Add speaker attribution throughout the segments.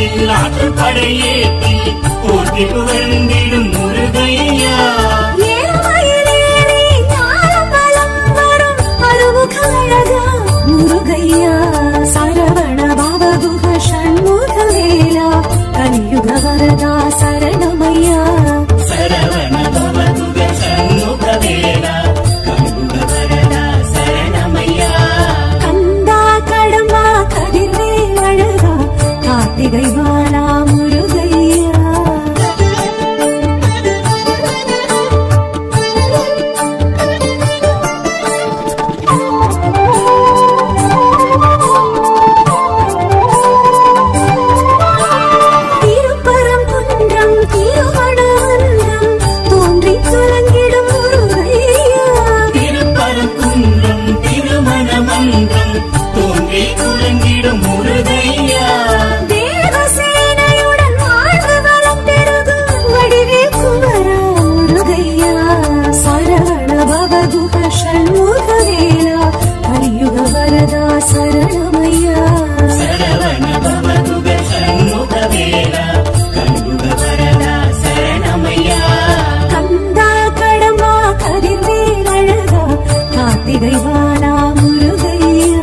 Speaker 1: மலையில் ஆற்று படையேற்றி போற்றி புகழ்ந்திடும் முருகையா
Speaker 2: ஏழுமயிலேறி ஞானம் வலம் வரும் அருமுகழகா முருகையா சரவண பவகுக ஷண்முகவேலா கலியுக வரதா சரணமையா
Speaker 1: சரவண பவதுக சண்முகவேலா கண்புக வரதா சரணமையா
Speaker 2: கந்தா கடம்பா கதிர்வேல் அழகா கார்த்திகை வாலா முருகையா திருப்பரம் குன்றம் திருவனந்தம் தோன்றி கலங்கிடும் முருகையா
Speaker 1: திருப்பரங்குன்றம் திருமண மன்றம் தோன்றி குலங்கிடும் முருகையா
Speaker 2: தேவசேனையுடன் வாழ்வு வளம் பெருகும் வடிவேல் குமரா முருகையா சரவண பவகுக ஷண்முகவேலா கலியுக வரதா சரணமையா
Speaker 1: சரவண பவதுக சண்முகவேலா கண்புக வரதா சரணமையா
Speaker 2: கந்தா கடம்பா கதிர்வேல் அழகா கார்த்திகை வாலா முருகையா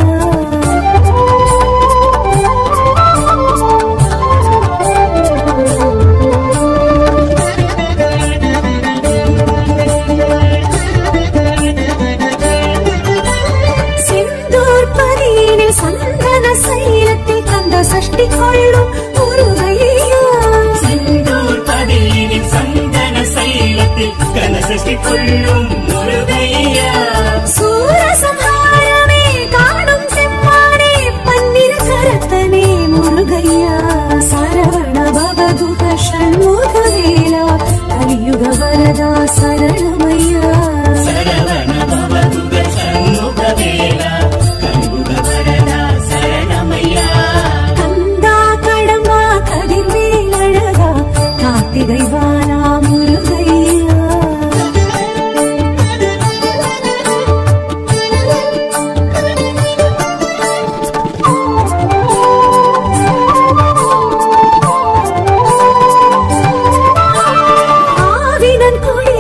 Speaker 2: செந்தூர் பதியினில் சந்தன சைலத்தில் கந்த சஷ்டி கொள்ளும் முருகையா
Speaker 1: செந்தூர் பதியினில் சந்தன சைலத்தில் கனசஷ்டி கொள்ளும் முருகையா
Speaker 2: சூரசம்ஹாரமே காணும் செம்மானே பன்னிர கரத்தனே முருகையா சரவண பவகுக ஷண்முகவேலா கலியுக வரதா சரணமையா
Speaker 1: சரவண பவதுக சண்முகவேலா கண்புக வரதா சரணமையா
Speaker 2: கந்தா கடம்பா கதிர்வேல் அழகா கார்த்திகை வாலா முருகையா ஆவினன் கோயில்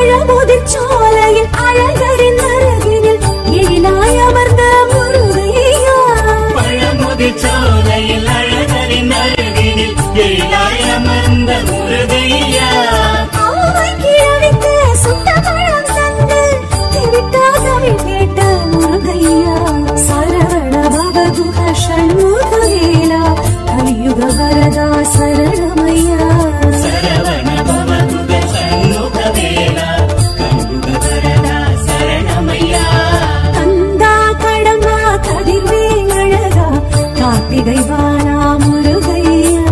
Speaker 2: பழமுதிர் சோலையில் அழகரின் அருகினில் எழிலாய் அமர்ந்த முருகையா
Speaker 1: பழமுதிர் சோலையில் அழகரின் அருகினில் எழிலாய் அமர்ந்த முருகையா
Speaker 2: ஆமை கிழவிக்கு சுட்ட பழம் தந்து திவிட்டாதவை கேட்ட முருகையா சரவண பவகுக ஷண்முகவேலா கலியுக வரதா சரணமையா
Speaker 1: சரவண பவதுக சண்முக வேலா கண்புக வரதா சரணமையா
Speaker 2: கந்தா கடம்பா கதிர்வேல் அழகா கார்த்திகை வாரா முருகையா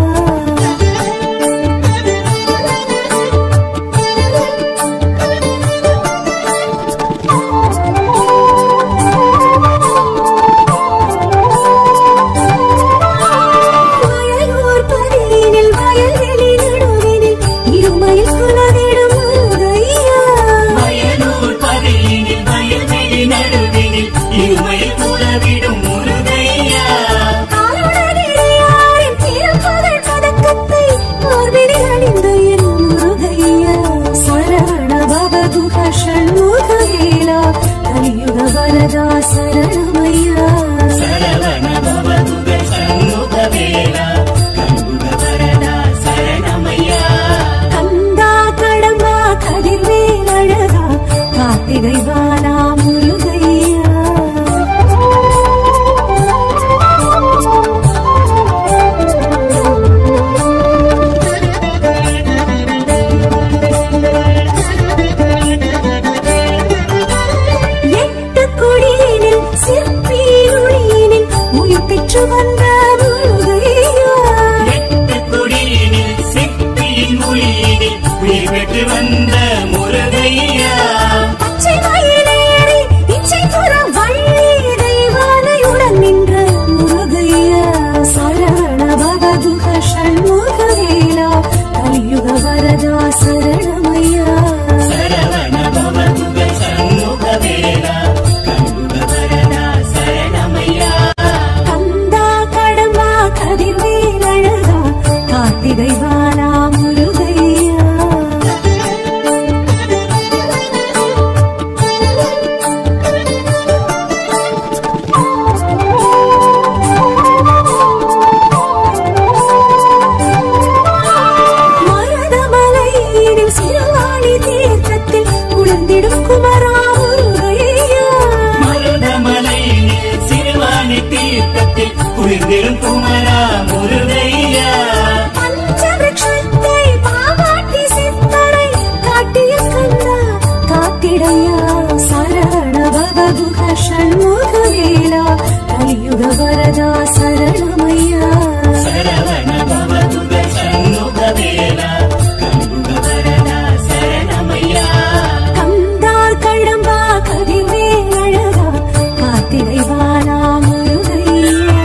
Speaker 2: வயலூர் பதியினில் வயல்வெளி நடுவினில் இருமையில் குலவிடும் முருகையா
Speaker 1: வயலூர் பதியினில் வயல்வெளி நடுவினில் இருமையில் குலவிடும் முருகையா
Speaker 2: காலுடனேயாரின் திருப்புகழ் பதக்கத்தை மார்பினில் அணிந்த என் முருகையா. சரவண பவகுக ஷண்முகவேலா, கலியுக வரதா சரணமையா.
Speaker 1: சரவண பவதுக சண்முக வேலா கண்புக வரதா சரணமையா
Speaker 2: கந்தா கடம்பா கதிர்வேல் அழகா, கார்த்திகை வாலா முருகையா எட்டு குடியினில் சிற்பி ஒளியினில் உயிர் பெற்று வந்த முருகையா
Speaker 1: எட்டு குடியினில் சிப்பியின் மொழியினில் உயிர் பெற்று வந்த முருகையா
Speaker 2: பச்சை மயிலேறி இச்சை புற வள்ளி தெய்வானையுடன் நின்ற முருகையா சரவண பவதுக ஷண்முகவேலா கலியுக வரதா சரணமையா
Speaker 1: சரவண பவதுக சண்முக வேலா கண்புக வரதா சரணமையா
Speaker 2: கந்தா கடம்பா கதிர்வேல் அழகா கார்த்திகை வாலா முருகையா மருதமலையினில் சிறுவாணி தீர்த்தத்தில் குளிர்ந்திடும் குமரா முருகையா
Speaker 1: மருதமலையினில் சிறுவாணி தீர்த்தத்தில் குளிர்ந்திடும் குமரா முருகையா
Speaker 2: பஞ்சவிருட்சத்தை பாவாட்டி சித்தரை காட்டிய கந்தா காத்திடையா சரவண பவகுக ஷண்முகவேலா கலியுக வரதா சரணமையா
Speaker 1: சரவண பவதுக சண்முக வேலா கண்புக வரதா சரணமையா
Speaker 2: கந்தா கடம்பா கதிர்வேல் அழகா காத்திரை வாலா முருகையா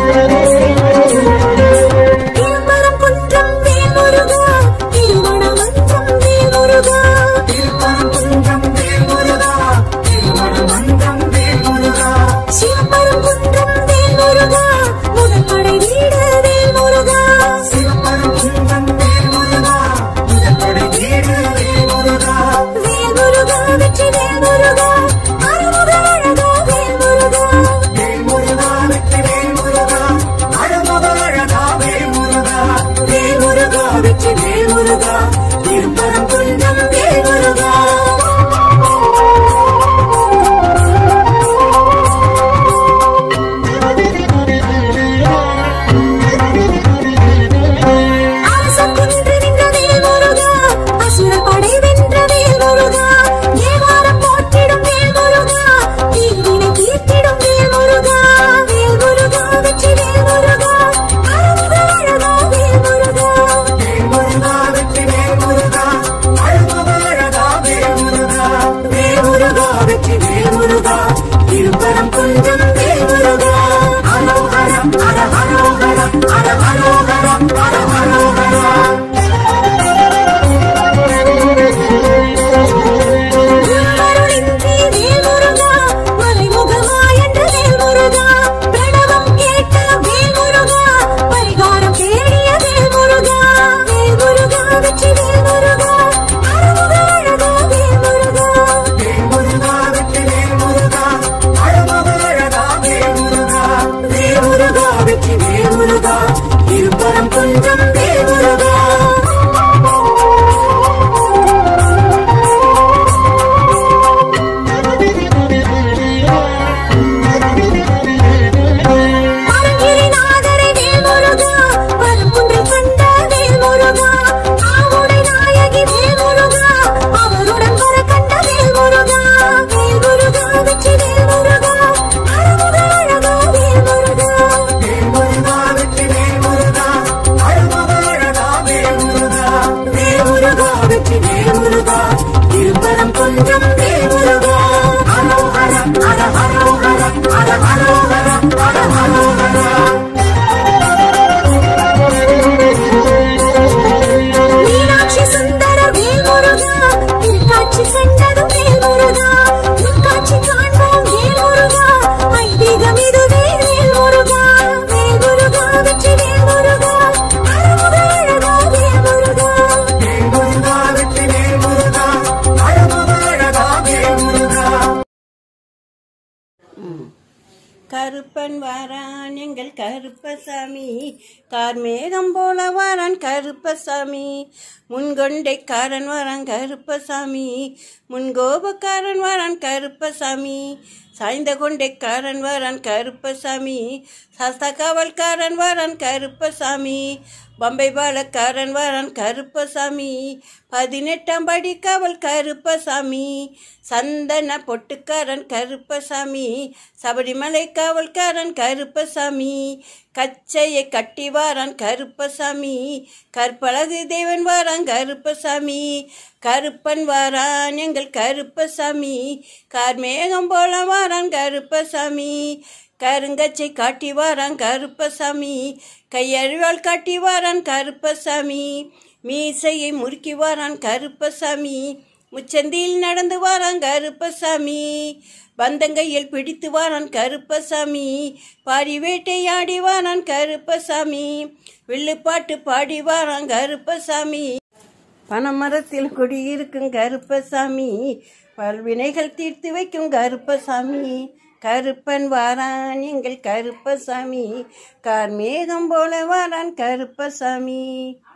Speaker 2: திருமணம் குன்றம் வேல் முருகா திருமணம்
Speaker 3: வாரான் எங்கள் கருப்பசாமி கார்மேகம் போல வாரான் கருப்பசாமி முன்கொண்டைக்காரன் வாரான் கருப்பசாமி முன்கோபக்காரன் வாரான் கருப்பசாமி சாய்ந்த கொண்டைக்காரன் வாரான் கருப்பசாமி சாஸ்தா காவல்காரன் வாரான் கருப்பசாமி பம்பை பாலக்காரன் வாரான் கருப்பசாமி பதினெட்டாம் படி காவல் கருப்பசாமி சந்தன பொட்டுக்காரன் கருப்பசாமி சபரிமலை காவல்காரன் கருப்பசாமி கச்சையை கட்டி வாரான் கருப்பசாமி கற்பழகு தேவன் வாரான் கருப்பசாமி கருப்பன் வாரான் எங்கள் கருப்பசாமி கார்மேகம் போல வாரான் கருப்பசாமி கருங்கச்சை காட்டி வாரான் கருப்பசாமி கையறிவாள் காட்டி வாரான் கருப்பசாமி மீசையை முறுக்கி வாரான் கருப்பசாமி முச்சந்தியில் நடந்து வாரான் கருப்பசாமி பந்தங்கையில் பிடித்து வாரான் கருப்பசாமி பாரி வேட்டையாடி வாரான் கருப்பசாமி வில்லுப்பாட்டு பாடி வாரான் கருப்பசாமி பனமரத்தில் குடியிருக்கும் கருப்பசாமி பல்வினைகள் தீர்த்து வைக்கும் கருப்பசாமி கருப்பன் வாரான் எங்கள் கருப்பசாமி கார்மேகம் போல வாரான் கருப்பசாமி